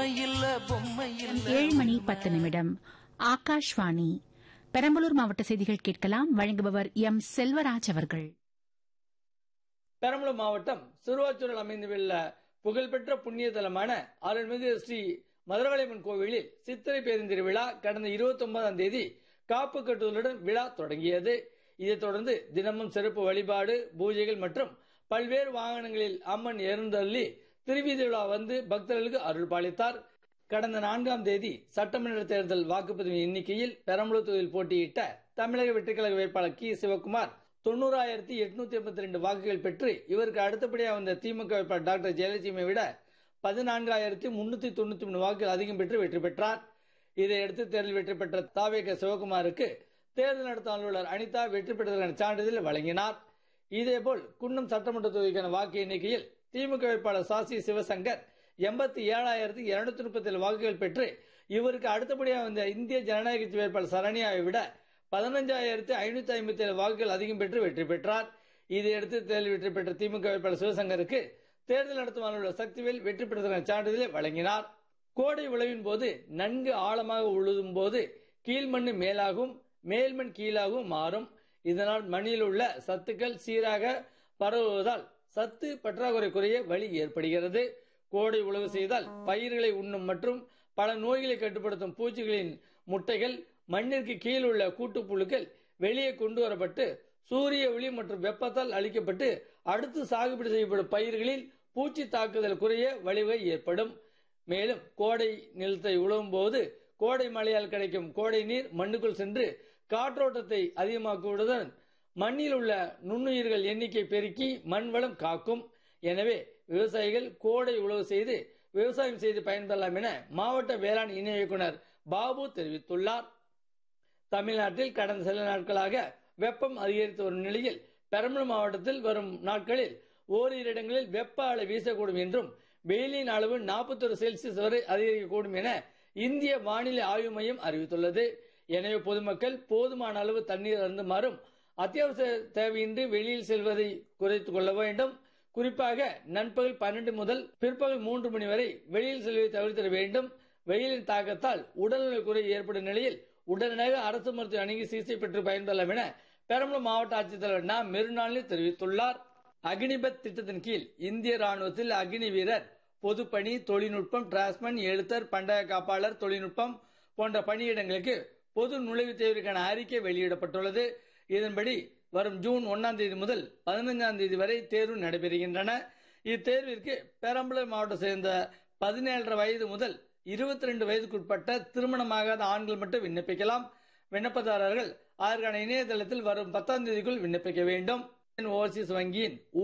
பொம்மை இல்ல பொம்மை இல்ல ஏழு மணி பத்து நிமிடம் ஆகாஷ்வாணி பெரம்பலூர் மாவட்ட செய்திகள் கேட்கலாம் வழங்குபவர் எம் செல்வராஜ் அவர்கள் பெரம்பலூர் மாவட்டம் சிறுவாச்சூரில் அமைந்துள்ள புகழ்பெற்ற புண்ணிய தலமான அருள்மிகு ஸ்ரீ மதுரகாளியம்மன் கோவிலில் சித்திரை பேருந்திருவிழா கடந்த இருபத்தி ஒன்பதாம் தேதி காப்பு கட்டுதலுடன் விழா தொடங்கியது இதைத் தொடர்ந்து தினமும் சிறப்பு வழிபாடு பூஜைகள் மற்றும் பல்வேறு வாகனங்களில் அம்மன் எழுந்தள்ளி திருவீதி விழா வந்து பக்தர்களுக்கு அருள் பாலித்தார் கடந்த நான்காம் தேதி சட்டமன்ற தேர்தல் வாக்குப்பதிவு எண்ணிக்கையில் பெரம்பலூர் தொகுதியில் போட்டியிட்ட தமிழக வெற்றிக்கழக வேட்பாளர் கி சிவகுமார் தொண்ணூறாயிரத்தி எட்நூத்தி எண்பத்தி ரெண்டு வாக்குகள் பெற்று இவருக்கு அடுத்தபடியாக வந்த திமுக வேட்பாளர் டாக்டர் ஜெயலட்சுமியை விட பதினான்காயிரத்தி முன்னூத்தி தொண்ணூத்தி மூணு வாக்குகள் அதிகம் பெற்று வெற்றி பெற்றார் இதையடுத்து தேர்தல் வெற்றி பெற்ற தாவேக சிவகுமாருக்கு தேர்தல் நடத்தும் அலுவலர் அனிதா வெற்றி பெற்றதற்கான சான்றிதழ் வழங்கினார் இதேபோல் குன்னம் சட்டமன்ற தொகுதிக்கான வாக்கு எண்ணிக்கையில் திமுக வேட்பாளர் சாசி சிவசங்கர் எண்பத்தி ஏழாயிரத்தி இருநூத்தி முப்பத்தி ஏழு வாக்குகள் பெற்று இவருக்கு அடுத்தபடியாக வந்த இந்திய ஜனநாயக கட்சி வேட்பாளர் சரண்யாவை விட பதினஞ்சாயிரத்தி ஐநூத்தி ஐம்பத்தி ஏழு வாக்குகள் அதிகம் பெற்று வெற்றி பெற்றார் இதையடுத்து தேர்தல் வெற்றி பெற்ற திமுக வேட்பாளர் சிவசங்கருக்கு தேர்தல் நடத்தும் அலுவலர் சக்திவேல் வெற்றி பெற்றதற்கான சான்றிதழை வழங்கினார் கோடை உழவின் போது நன்கு ஆழமாக உழுதும் போது கீழ்மண் மேலாகும் மேல்மண் கீழாகவும் மாறும் இதனால் மண்ணில் உள்ள சத்துக்கள் சீராக பரவுவதால் சத்து பற்றாக்குறை குறைய வழி ஏற்படுகிறது கோடை உழவு செய்தால் பயிர்களை உண்ணும் மற்றும் பல நோய்களை கட்டுப்படுத்தும் பூச்சிகளின் முட்டைகள் மண்ணிற்கு கீழ் உள்ள கூட்டுப்புழுக்கள் வெளியே கொண்டு வரப்பட்டு சூரிய ஒளி மற்றும் வெப்பத்தால் அளிக்கப்பட்டு அடுத்து சாகுபடி செய்யப்படும் பயிர்களில் பூச்சி தாக்குதல் குறைய வழிவகை ஏற்படும் மேலும் கோடை நிலத்தை உழவும் போது கோடை மழையால் கிடைக்கும் கோடை நீர் மண்ணுக்குள் சென்று காற்றோட்டத்தை அதிகமாக்குவதுடன் மண்ணில் உள்ள நுண்ணுயிர்கள் எண்ணிக்கை பெருக்கி மண் வளம் காக்கும் எனவே விவசாயிகள் கோடை உழவு செய்து விவசாயம் செய்து பயன்பெறலாம் என மாவட்ட வேளாண் இணை இயக்குனர் பாபு தெரிவித்துள்ளார் தமிழ்நாட்டில் கடந்த சில நாட்களாக வெப்பம் அதிகரித்து வரும் நிலையில் பெரம்பலூர் மாவட்டத்தில் வரும் நாட்களில் ஓரிரு இடங்களில் வெப்ப அலை வீசக்கூடும் என்றும் வெயிலின் அளவு நாற்பத்தொரு செல்சியஸ் வரை அதிகரிக்கக்கூடும் என இந்திய வானிலை ஆய்வு மையம் அறிவித்துள்ளது எனவே பொதுமக்கள் போதுமான அளவு தண்ணீர் அருந்துமாறும் அத்தியாவசிய தேவையின்றி வெளியில் செல்வதை குறைத்துக் கொள்ள வேண்டும் குறிப்பாக நண்பகல் பன்னெண்டு முதல் பிற்பகல் மூன்று மணி வரை வெளியில் செல்வதை தவிர்த்திட வேண்டும் வெயிலின் தாக்கத்தால் உடல்நல குறை ஏற்படும் நிலையில் உடனடியாக அரசு மருத்துவ அணுகி சிகிச்சை பெற்று பயன்பெறலாம் என பெரம்பலூர் மாவட்ட ஆட்சித்தலைவர் நா மெருநாளினி தெரிவித்துள்ளார் அக்னிபத் திட்டத்தின் கீழ் இந்திய ராணுவத்தில் அக்னி வீரர் பொதுப்பணி தொழில்நுட்பம் டிரான்ஸ்மன் எழுத்தர் பண்டய காப்பாளர் தொழில்நுட்பம் போன்ற பணியிடங்களுக்கு பொது நுழைவுத் தேர்வுக்கான அறிக்கை வெளியிடப்பட்டுள்ளது இதன்படி வரும் ஜூன் ஒன்னாம் தேதி முதல் பதினைஞ்சாம் தேதி வரை தேர்வு நடைபெறுகின்றன இத்தேர்விற்கு பெரம்பலூர் மாவட்டம் சேர்ந்த பதினேழரை வயது முதல் இருபத்தி ரெண்டு வயதுக்குட்பட்ட திருமணமாகாத ஆண்கள் மட்டும் விண்ணப்பிக்கலாம் விண்ணப்பதாரர்கள் அதற்கான இணையதளத்தில் வரும் பத்தாம் தேதிக்குள் விண்ணப்பிக்க வேண்டும் ஓவர்சீஸ் வங்கியின்